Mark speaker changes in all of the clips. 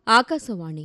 Speaker 1: ఆకాశవాణి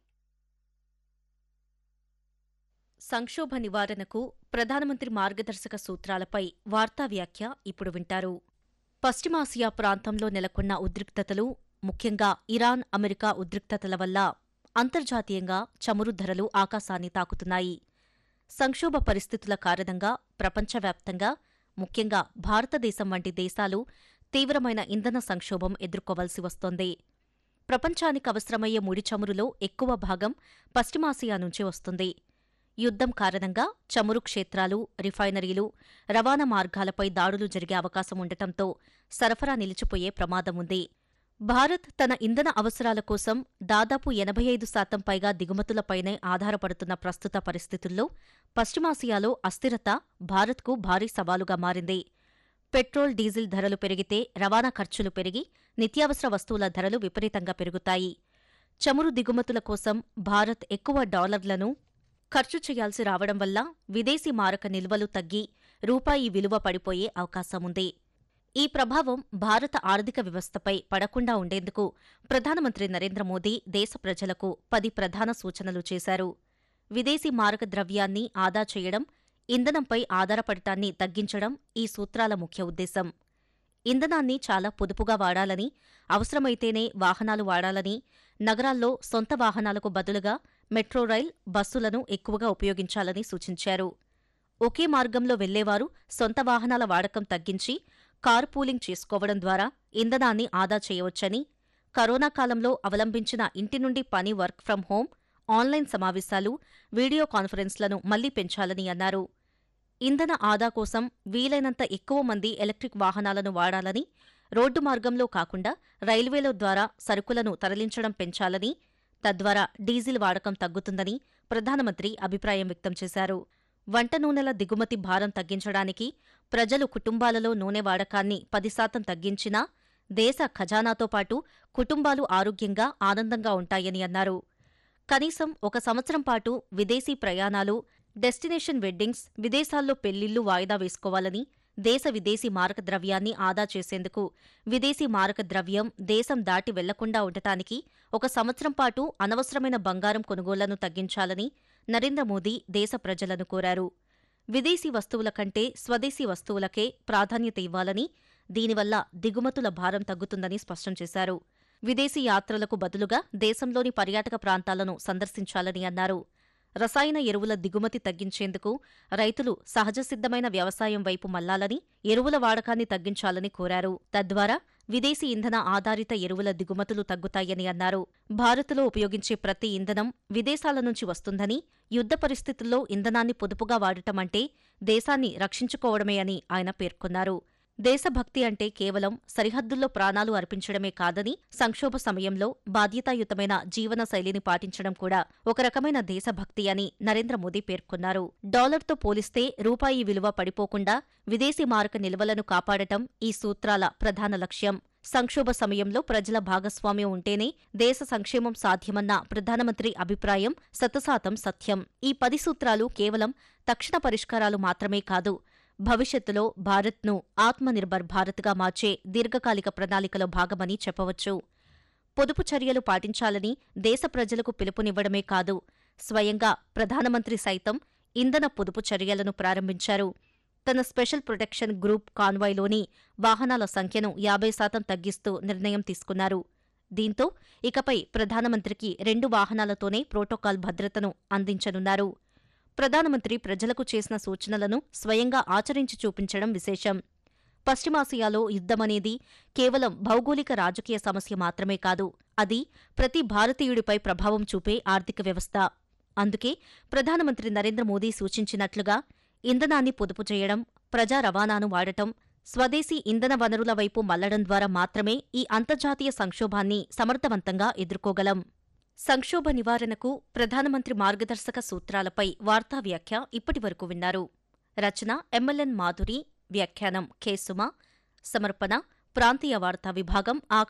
Speaker 2: సంక్షోభ నివారణకు ప్రధానమంత్రి మార్గదర్శక సూత్రాలపై వార్తా వ్యాఖ్య ఇప్పుడు వింటారు పశ్చిమాసియా ప్రాంతంలో నెలకొన్న ఉద్రిక్తతలు ముఖ్యంగా ఇరాన్ అమెరికా ఉద్రిక్తతల వల్ల అంతర్జాతీయంగా చమురు ధరలు ఆకాశాన్ని తాకుతున్నాయి సంక్షోభ పరిస్థితుల కారణంగా ప్రపంచవ్యాప్తంగా ముఖ్యంగా భారతదేశం వంటి దేశాలు తీవ్రమైన ఇంధన సంక్షోభం ఎదుర్కోవలసి వస్తోంది ప్రపంచానికి అవసరమయ్యే ముడి చమురులో ఎక్కువ భాగం పశ్చిమాసియా నుంచి వస్తుంది యుద్ధం కారణంగా చమురు క్షేత్రాలు రిఫైనరీలు రవాణా మార్గాలపై దాడులు జరిగే అవకాశం ఉండటంతో సరఫరా నిలిచిపోయే ప్రమాదం ఉంది భారత్ తన ఇంధన అవసరాల కోసం దాదాపు ఎనభై ఐదు శాతం పైగా దిగుమతులపైనే ఆధారపడుతున్న ప్రస్తుత పరిస్థితుల్లో పశ్చిమాసియాలో అస్థిరత భారత్కు భారీ సవాలుగా మారింది పెట్రోల్ డీజిల్ ధరలు పెరిగితే రవాణా ఖర్చులు పెరిగి నిత్యావసర వస్తువుల ధరలు విపరీతంగా పెరుగుతాయి చమురు దిగుమతుల కోసం భారత్ ఎక్కువ డాలర్లను ఖర్చు చేయాల్సి రావడం వల్ల విదేశీ మారక నిల్వలు తగ్గి రూపాయి విలువ పడిపోయే అవకాశముంది ఈ ప్రభావం భారత ఆర్థిక వ్యవస్థపై పడకుండా ఉండేందుకు ప్రధానమంత్రి నరేంద్ర మోదీ దేశ ప్రజలకు పది ప్రధాన సూచనలు చేశారు విదేశీ మారక ద్రవ్యాన్ని ఆదా చేయడం ఇంధనంపై ఆధారపడటాన్ని తగ్గించడం ఈ సూత్రాల ముఖ్య ఉద్దేశం ఇంధనాన్ని చాలా పొదుపుగా వాడాలని అవసరమైతేనే వాహనాలు వాడాలని నగరాల్లో సొంత వాహనాలకు బదులుగా మెట్రో రైల్ బస్సులను ఎక్కువగా ఉపయోగించాలని సూచించారు ఒకే మార్గంలో వెళ్లేవారు సొంత వాహనాల వాడకం తగ్గించి కార్ పూలింగ్ చేసుకోవడం ద్వారా ఇంధనాన్ని ఆదా చేయవచ్చని కరోనా కాలంలో అవలంబించిన ఇంటి నుండి పని వర్క్ ఫ్రం హోం ఆన్లైన్ సమావేశాలు వీడియో కాన్ఫరెన్స్లను మళ్లీ పెంచాలని అన్నారు ఇంధన ఆదా కోసం వీలైనంత ఎక్కువ మంది ఎలక్ట్రిక్ వాహనాలను వాడాలని రోడ్డు మార్గంలో కాకుండా రైల్వేల ద్వారా సరుకులను తరలించడం పెంచాలని తద్వారా డీజిల్ వాడకం తగ్గుతుందని ప్రధానమంత్రి అభిప్రాయం వ్యక్తం చేశారు వంట నూనెల దిగుమతి భారం తగ్గించడానికి ప్రజలు కుటుంబాలలో నూనె వాడకాన్ని పది శాతం తగ్గించినా దేశ ఖజానాతో పాటు కుటుంబాలు ఆరోగ్యంగా ఆనందంగా ఉంటాయని అన్నారు కనీసం ఒక సంవత్సరం పాటు విదేశీ ప్రయాణాలు డెస్టినేషన్ వెడ్డింగ్స్ విదేశాల్లో పెళ్లిళ్లు వాయిదా వేసుకోవాలని దేశ విదేశీ మారక ద్రవ్యాన్ని ఆదా చేసేందుకు విదేశీ మారక ద్రవ్యం దేశం దాటి వెళ్లకుండా ఉండటానికి ఒక సంవత్సరం పాటు అనవసరమైన బంగారం కొనుగోళ్లను తగ్గించాలని నరేంద్ర మోదీ దేశ ప్రజలను కోరారు విదేశీ వస్తువుల కంటే స్వదేశీ వస్తువులకే ప్రాధాన్యత ఇవ్వాలని దీనివల్ల దిగుమతుల భారం తగ్గుతుందని స్పష్టం చేశారు విదేశీ యాత్రలకు బదులుగా దేశంలోని పర్యాటక ప్రాంతాలను సందర్శించాలని అన్నారు రసాయన ఎరువుల దిగుమతి తగ్గించేందుకు రైతులు సహజసిద్ధమైన వ్యవసాయం వైపు మళ్లాలని ఎరువుల వాడకాన్ని తగ్గించాలని కోరారు తద్వారా విదేశీ ఇంధన ఆధారిత ఎరువుల దిగుమతులు తగ్గుతాయని అన్నారు భారత్లో ఉపయోగించే ప్రతి ఇంధనం విదేశాల నుంచి వస్తుందని యుద్ధ పరిస్థితుల్లో ఇంధనాన్ని పొదుపుగా వాడటమంటే దేశాన్ని రక్షించుకోవడమే అని ఆయన పేర్కొన్నారు దేశభక్తి అంటే కేవలం సరిహద్దుల్లో ప్రాణాలు అర్పించడమే కాదని సంక్షోభ సమయంలో బాధ్యతాయుతమైన జీవన శైలిని పాటించడం కూడా ఒక రకమైన దేశభక్తి అని నరేంద్ర మోదీ పేర్కొన్నారు డాలర్తో పోలిస్తే రూపాయి విలువ పడిపోకుండా విదేశీ మారక నిల్వలను కాపాడటం ఈ సూత్రాల ప్రధాన లక్ష్యం సంక్షోభ సమయంలో ప్రజల భాగస్వామ్యం ఉంటేనే దేశ సంక్షేమం సాధ్యమన్న ప్రధానమంత్రి అభిప్రాయం శతశాతం సత్యం ఈ పది సూత్రాలు కేవలం తక్షణ పరిష్కారాలు మాత్రమే కాదు భవిష్యత్తులో భారత్ను ఆత్మనిర్భర్ భారత్గా మార్చే దీర్ఘకాలిక ప్రణాళికలో భాగమని చెప్పవచ్చు పొదుపు చర్యలు పాటించాలని దేశ ప్రజలకు పిలుపునివ్వడమే కాదు స్వయంగా ప్రధానమంత్రి సైతం ఇంధన పొదుపు చర్యలను ప్రారంభించారు తన స్పెషల్ ప్రొటెక్షన్ గ్రూప్ కాన్వాయ్లోని వాహనాల సంఖ్యను యాభై శాతం తగ్గిస్తూ నిర్ణయం తీసుకున్నారు దీంతో ఇకపై ప్రధానమంత్రికి రెండు వాహనాలతోనే ప్రోటోకాల్ భద్రతను అందించనున్నారు ప్రధానమంత్రి ప్రజలకు చేసిన సూచనలను స్వయంగా ఆచరించి చూపించడం విశేషం పశ్చిమాసియాలో యుద్ధమనేది కేవలం భౌగోళిక రాజకీయ సమస్య మాత్రమే కాదు అది ప్రతి భారతీయుడిపై ప్రభావం చూపే ఆర్థిక వ్యవస్థ అందుకే ప్రధానమంత్రి నరేంద్ర మోదీ సూచించినట్లుగా ఇంధనాన్ని పొదుపు చేయడం ప్రజా రవాణాను వాడటం స్వదేశీ ఇంధన వనరుల వైపు మళ్లడం ద్వారా మాత్రమే ఈ అంతర్జాతీయ సంక్షోభాన్ని సమర్థవంతంగా ఎదుర్కోగలం సంక్షోభ నివారణకు ప్రధానమంత్రి మార్గదర్శక సూత్రాలపై వార్తా వ్యాఖ్య ఇప్పటివరకు విన్నారు రచన ఎంఎల్ఎన్ మాధురి వ్యాఖ్యానం కె సుమ సమర్పణ ప్రాంతీయ వార్తా విభాగం ఆకాశ